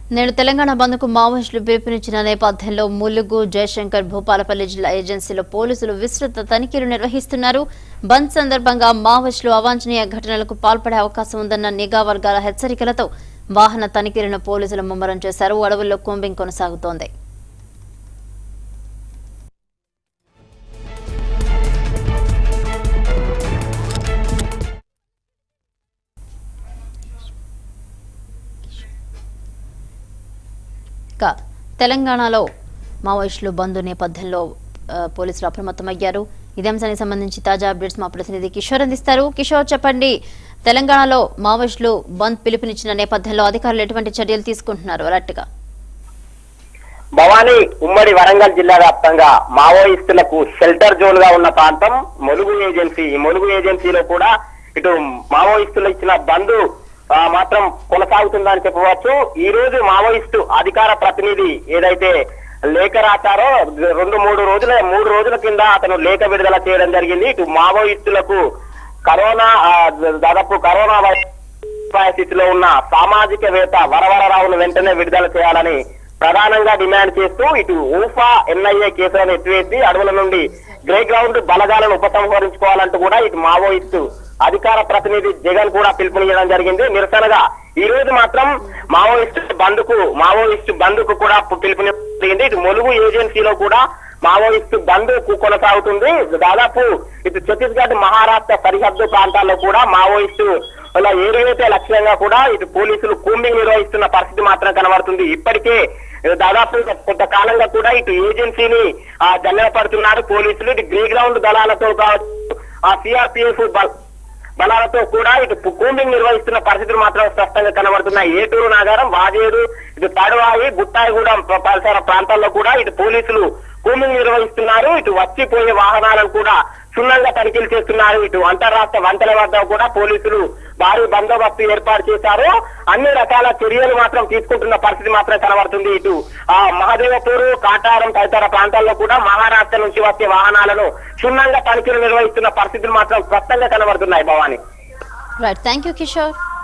నేడు తెలంగాణ బంద్కు మావోయిస్టులు పిలుపునిచ్చిన నేపథ్యంలో ములుగు జయశంకర్ భూపాలపల్లి జిల్లా ఏజెన్సీలో పోలీసులు విస్తృత తనిఖీలు నిర్వహిస్తున్నారు బంద్ సందర్భంగా మావోయిస్టులు అవాంఛనీయ ఘటనలకు పాల్పడే అవకాశం ఉందన్న నిఘా వర్గాల హెచ్చరికలతో వాహన తనిఖీలను పోలీసులు ముమ్మరం చేశారు అడవుల్లో కూంబింగ్ కొనసాగుతోంది ఇక తెలంగాణలో మావోయిస్టులు బంద్ నేపథ్యంలో ఆ, పోలీసులు అప్రమత్తమయ్యారు ఇదే అంశానికి సంబంధించి తాజా అప్డేట్స్ మా ప్రతినిధి కిషోర్ అందిస్తారు కిషోర్ చెప్పండి తెలంగాణలో మావోయిస్టులు బంద్ పిలుపునిచ్చిన నేపథ్యంలో అధికారులు ఎటువంటి చర్యలు తీసుకుంటున్నారు అలర్ట్ గా భవానీ ఉమ్మడి వరంగల్ జిల్లా వ్యాప్తంగా మావోయిస్టులకు షెల్టర్ జోన్ గా ఉన్న ప్రాంతం ములుగు ఏజెన్సీ ఈ ములుగు ఏజెన్సీలో కూడా ఇటు మావోయిస్టులు ఇచ్చిన బంద్ ఆ, మాత్రం కొనసాగుతుందని చెప్పవచ్చు ఈ రోజు మావోయిస్టు అధికార ప్రతినిధి ఏదైతే లేఖ రాశారో రెండు మూడు రోజుల మూడు రోజుల కింద అతను లేఖ విడుదల చేయడం జరిగింది ఇటు మావోయిస్టులకు కరోనా ఆ, దాదాపు కరోనా వైరస్ పరిస్థితిలో ఉన్న సామాజికవేత్త వరవరరావును వెంటనే విడుదల చేయాలని ప్రధానంగా డిమాండ్ చేస్తూ ఇటు ఊఫా ఎన్ఐఏ కేసులను ఎత్తివేసి అడవుల నుండి గ్రే గ్రౌండ్ బలగాలను ఉపసంహరించుకోవాలంటూ కూడా ఇటు మావోయిస్టు అధికార ప్రతినిధి జగన్ కూడా పిలుపునియడం జరిగింది నిరసనగా ఈ రోజు మాత్రం మావోయిస్టు బంద్కు మావోయిస్టు బంద్కు కూడా పిలుపునివ్వడం జరిగింది ఇటు ములుగు ఏజెన్సీలో కూడా మావోయిస్టు బంద్ కొనసాగుతుంది దాదాపు ఇటు ఛత్తీస్గఢ్ మహారాష్ట్ర సరిహద్దు ప్రాంతాల్లో కూడా మావోయిస్టు అలా ఏదైతే లక్ష్యంగా కూడా ఇటు పోలీసులు కూంబింగ్ నిర్వహిస్తున్న పరిస్థితి మాత్రం కనబడుతుంది ఇప్పటికే దాదాపు కొంతకాలంగా కూడా ఇటు ఏజెన్సీని ఆ జల్లెడపడుతున్నారు పోలీసులు ఇటు గ్రే గ్రౌండ్ దళాలతో కావచ్చు ఆ సిఆర్పిఎఫ్ బలాలతో కూడా ఇటు కూంబింగ్ నిర్వహిస్తున్న పరిస్థితులు మాత్రం స్పష్టంగా కనబడుతున్నాయి ఏటూరు నాగారం వాజేడు ఇటు తడవాయి గుట్టాయిగూడెం ప్ర- పరిసర ప్రాంతాల్లో కూడా ఇటు పోలీసులు కూంబింగ్ నిర్వహిస్తున్నారు ఇటు వచ్చిపోయే వాహనాలను కూడా క్షుణ్ణంగా తనిఖీలు చేస్తున్నారు ఇటు అంతర్రాష్ట్ర వంతెన వద్ద కూడా పోలీసులు భారీ బందోబస్తు ఏర్పాటు చేశారు అన్ని రకాల చర్యలు మాత్రం తీసుకుంటున్న పరిస్థితి మాత్రం కనబడుతుంది ఇటు ఆ మహదేవపూర్ కాటారం తదితర ప్రాంతాల్లో కూడా మహారాష్ట్ర నుంచి వచ్చే వాహనాలను క్షుణ్ణంగా తనిఖీలు నిర్వహిస్తున్న పరిస్థితులు మాత్రం స్పష్టంగా కనబడుతున్నాయి Bhavani right thank you Kishore